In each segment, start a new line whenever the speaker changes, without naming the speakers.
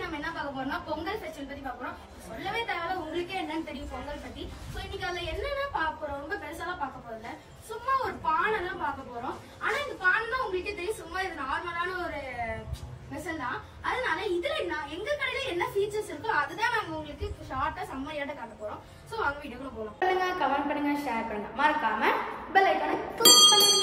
நம்ம என்ன பார்க்க போறோம்னா பொங்கல் ஃபெஸ்டிவல் பத்தி பார்க்க போறோம் சொல்லவே தேவையில்ல உங்களுக்கே என்னன்னு தெரியும் பொங்கல் பத்தி ஸோ இன்னைக்கு அதுல என்னென்ன பார்க்க போறோம் ரொம்ப பெருசாலாம் பார்க்க போறதில்ல சும்மா ஒரு பானை தான் பார்க்க போறோம் ஆனா இந்த பானை தான் உங்களுக்கே தெரியும் சும்மா இது நார்மலான ஒரு வெசல் தான் அதனால இதுல நான் எங்க கடையில என்ன ஃபீச்சர்ஸ் இருக்கோ அதுதான் நாங்க உங்களுக்கு ஷார்ட்டா சம்மரியாட்ட காட்ட போறோம் ஸோ வாங்க வீடியோக்குள்ள போகலாம் பண்ணுங்க கமெண்ட் பண்ணுங்க ஷேர் பண்ணுங்க மறக்காம பெல் ஐக்கானை கிளிக் பண்ணுங்க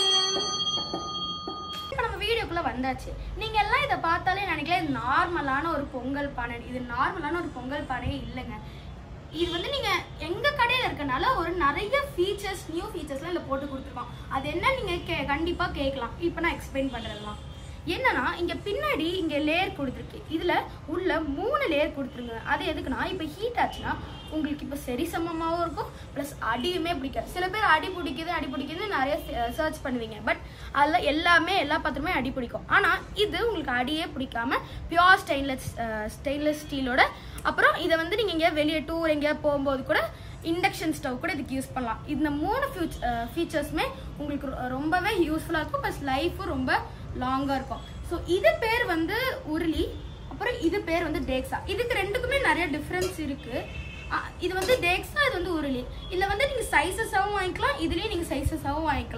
இப்போ நம்ம வீடியோக்குள்ள வந்தாச்சு நீங்க எல்லாம் இதை பார்த்தாலே நினைக்கல இது நார்மலான ஒரு பொங்கல் பானை இது நார்மலான ஒரு பொங்கல் பானையே இல்லைங்க இது வந்து நீங்க எங்க கடையில இருக்கனால ஒரு நிறைய ஃபீச்சர்ஸ் நியூ ஃபீச்சர்ஸ்லாம் இதுல போட்டு கொடுத்துருக்கோம் அது என்ன நீங்க கே கண்டிப்பா கேட்கலாம் இப்போ நான் எக்ஸ்பிளைன் பண்றதெல்லாம் என்னன்னா இங்க பின்னாடி இங்க லேயர் கொடுத்துருக்கு இதுல உள்ள மூணு லேயர் கொடுத்துருங்க அது எதுக்குன்னா இப்போ ஹீட் ஆச்சுன்னா உங்களுக்கு இப்போ சரி சமமாகவும் இருக்கும் ப்ளஸ் அடியுமே பிடிக்காது சில பேர் அடி பிடிக்குது அடி பிடிக்குதுன்னு நிறைய சர்ச் பண்ணுவீங்க பட் அதில் எல்லாமே எல்லா பாத்திரமே அடி பிடிக்கும் ஆனால் இது உங்களுக்கு அடியே பிடிக்காம பியோர் ஸ்டெயின்லெஸ் ஸ்டெயின்லெஸ் ஸ்டீலோட அப்புறம் இதை வந்து நீங்கள் எங்கேயா வெளியே டூர் எங்கேயா போகும்போது கூட இண்டக்ஷன் ஸ்டவ் கூட இதுக்கு யூஸ் பண்ணலாம் இந்த மூணு ஃபியூச் ஃபீச்சர்ஸுமே உங்களுக்கு ரொ- ரொம்பவே யூஸ்ஃபுல்லாக இருக்கும் ப்ளஸ் லைஃபும் ரொம்ப லாங்காக இருக்கும் ஸோ இது பேர் வந்து உருளி அப்புறம் இது பேர் வந்து டேக்ஸா இதுக்கு ரெண்டுக்குமே நிறைய டிஃப்ரென்ஸ் இருக்கு ஆ, இது வந்து டேக்ஸா இது வந்து உருளி இதில் வந்து நீங்கள் சைஸஸாகவும் வாங்கிக்கலாம் இதுலேயும் நீங்கள் சைஸஸாகவும் வாங்கிக்கலாம்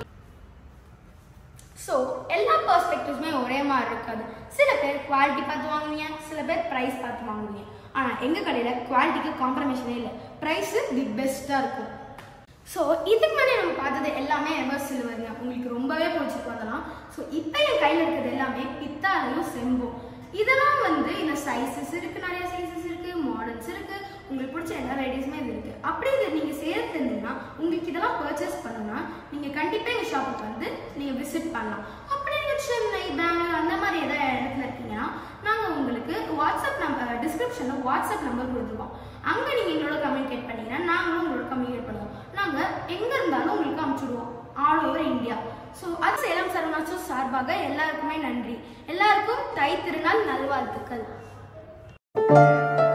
ஸோ எல்லா பர்ஸ்பெக்டிவ்ஸுமே ஒரே மாதிரி இருக்காது சில பேர் குவாலிட்டி பார்த்து வாங்குவீங்க சில பேர் ப்ரைஸ் பார்த்து வாங்குவீங்க ஆனால் எங்கள் கடையில் குவாலிட்டிக்கு காம்ப்ரமைஷனே இல்லை ப்ரைஸு தி பெஸ்ட்டாக இருக்கும் ஸோ இதுக்கு முன்னாடி நம்ம பார்த்தது எல்லாமே எவர் சில்வருங்க உங்களுக்கு ரொம்பவே பிடிச்சிருக்கு அதெல்லாம் ஸோ இப்போ என் கையில் இருக்கிறது எல்லாமே பித்தாலையும் செம்பும் இதெல்லாம் வந்து இந்த சைஸஸ் இருக்கு நிறைய சைஸஸ் இருக்கு மாடல்ஸ் இருக்கு உங்களுக்கு பிடிச்ச எல்லா வெரைட்டிஸுமே இது இருக்கு அப்படி இது நீங்க சேர்த்து இருந்தீங்கன்னா உங்களுக்கு இதெல்லாம் பர்ச்சேஸ் பண்ணணும்னா நீங்க கண்டிப்பா எங்க ஷாப்புக்கு வந்து நீங்க விசிட் பண்ணலாம் அப்படி நீங்க சென்னை பெங்களூர் அந்த மாதிரி ஏதாவது இடத்துல இருக்கீங்கன்னா நாங்க உங்களுக்கு வாட்ஸ்அப் நம்பர் டிஸ்கிரிப்ஷன்ல வாட்ஸ்அப் நம்பர் கொடுத்துருக்கோம் அங்க நீங்க எங்களோட கம்யூனிகேட் பண்ணீங்கன்னா நாங்களும் உங்களோட கம்யூனிகேட் பண்ணுவோம் நாங்க எங்க இருந்தாலும் உங்களுக்கு அனுப்பிச்சுடுவோம் ஆல் ஓவர் இந்தியா ஸோ அது சேலம் சரவணாச்சோ சார்பாக எல்லாருக்குமே நன்றி எல்லாருக்கும் தை திருநாள் நல்வாழ்த்துக்கள்